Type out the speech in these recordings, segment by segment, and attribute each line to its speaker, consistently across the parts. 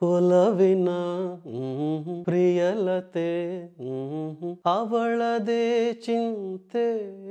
Speaker 1: ಒಲವಿನ ಹ್ಮ್, ಪ್ರಿಯಲತೆ ಹ್ಮ್, ಅವಳದೇ ಚಿಂತೆ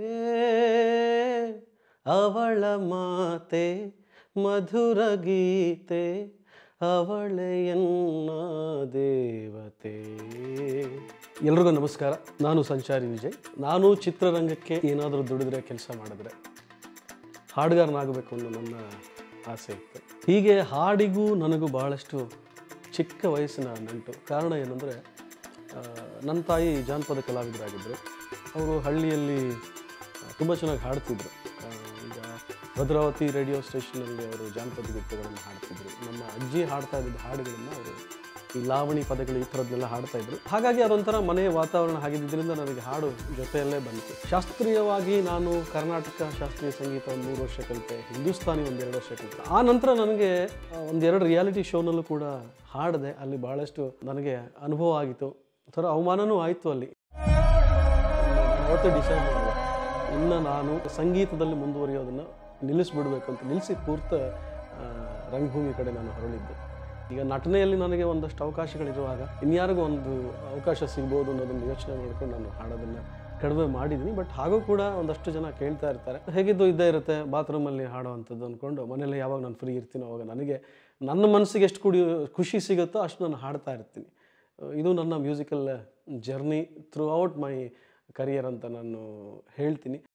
Speaker 1: ಅವಳ ಮಾತೆ ಮಧುರ ಗೀತೆ ಅವಳೆಯನ್ನ ದೇವತೆ ಎಲ್ರಿಗೂ ನಮಸ್ಕಾರ ನಾನು ಸಂಚಾರಿ ವಿಜಯ್ ನಾನು ಚಿತ್ರರಂಗಕ್ಕೆ ಏನಾದರೂ ದುಡಿದ್ರೆ ಕೆಲಸ ಮಾಡಿದ್ರೆ ಹಾಡುಗಾರನಾಗಬೇಕು ಅನ್ನೋ ನನ್ನ ಆಸೆ ಇತ್ತು ಹೀಗೆ ಹಾಡಿಗೂ ನನಗೂ ಬಹಳಷ್ಟು ಚಿಕ್ಕ ವಯಸ್ಸಿನ ನಂಟು ಕಾರಣ ಏನಂದರೆ ನನ್ನ ತಾಯಿ ಜಾನಪದ ಕಲಾವಿದರಾಗಿದ್ದರು ಅವರು ಹಳ್ಳಿಯಲ್ಲಿ ತುಂಬ ಚೆನ್ನಾಗಿ ಹಾಡ್ತಿದ್ರು ಆ, ಈಗ ಭದ್ರಾವತಿ ರೇಡಿಯೋ ಸ್ಟೇಷನಲ್ಲಿ ಅವರು ಜಾನಪದ ಗೀತೆಗಳನ್ನು ಹಾಡ್ತಿದ್ರು ನಮ್ಮ ಅಜ್ಜಿ ಹಾಡ್ತಾ ಇದ್ದ ಹಾಡುಗಳನ್ನು ಅವರು ಈ ಲಾವಣಿ ಪದಗಳು ಈ ಥರದ್ದೆಲ್ಲ ಹಾಡ್ತಾ ಇದ್ರು ಹಾಗಾಗಿ ಅದೊಂಥರ ಮನೆಯ ವಾತಾವರಣ ಆಗಿದ್ದರಿಂದ ನನಗೆ ಹಾಡು ಜೊತೆಯಲ್ಲೇ ಬಂತು ಶಾಸ್ತ್ರೀಯವಾಗಿ ನಾನು ಕರ್ನಾಟಕ ಶಾಸ್ತ್ರೀಯ ಸಂಗೀತ ಒಂದು ಮೂರು ವರ್ಷ ಕಲಿತೆ ಹಿಂದೂಸ್ತಾನಿ ಒಂದೆರಡು ವರ್ಷ ಕಲಿತೆ ಆ ನಂತರ ನನಗೆ ಆ, ಒಂದೆರಡು ರಿಯಾಲಿಟಿ ಶೋನಲ್ಲೂ ಕೂಡ ಹಾಡಿದೆ ಅಲ್ಲಿ ಭಾಳಷ್ಟು ನನಗೆ ಅನುಭವ ಆಗಿತ್ತು ಒಂಥರ ಅವಮಾನನೂ ಆಯಿತು ಅಲ್ಲಿ ನಾನು ಅವತ್ತೇ ಡಿಸೈಡ್ ಮಾಡಿದೆ ಇನ್ನು ನಾನು ಸಂಗೀತದಲ್ಲಿ ಮುಂದುವರಿಯೋದನ್ನು ನಿಲ್ಲಿಸ್ಬಿಡ್ಬೇಕು ಅಂತ ನಿಲ್ಲಿಸಿ ಪೂರ್ತ ಆ, ರಂಗಭೂಮಿ ಕಡೆ ನಾನು ಹೊರಳಿದ್ದೆ ಈಗ ನಟನೆಯಲ್ಲಿ ನನಗೆ ಒಂದಷ್ಟು ಅವಕಾಶಗಳಿರುವಾಗ ಇನ್ಯಾರಿಗೂ ಒಂದು ಅವಕಾಶ ಸಿಗ್ಬೋದು ಅನ್ನೋದನ್ನು ಯೋಚನೆ ಮಾಡ್ಕೊಂಡು ನಾನು ಹಾಡೋದನ್ನು ಕಡಿಮೆ ಮಾಡಿದ್ದೀನಿ ಬಟ್ ಹಾಗೂ ಕೂಡ ಒಂದಷ್ಟು ಜನ ಕೇಳ್ತಾ ಇರ್ತಾರೆ ಹೇಗಿದ್ದು ಇದ್ದೇ ಇರುತ್ತೆ ಬಾತ್ರೂಮಲ್ಲಿ ಹಾಡೋವಂಥದ್ದು ಅಂದ್ಕೊಂಡು ಮನೇಲಿ ಯಾವಾಗ ನಾನು ಫ್ರೀ ಇರ್ತೀನೋ ಅವಾಗ ನನಗೆ ನನ್ನ ಮನಸ್ಸಿಗೆ ಎಷ್ಟು ಕುಡಿ ಖುಷಿ ಸಿಗುತ್ತೋ ಅಷ್ಟು ನಾನು ಹಾಡ್ತಾ ಇರ್ತೀನಿ ಇದು ನನ್ನ musical journey throughout my career ಅಂತ ನಾನು ಹೇಳ್ತೀನಿ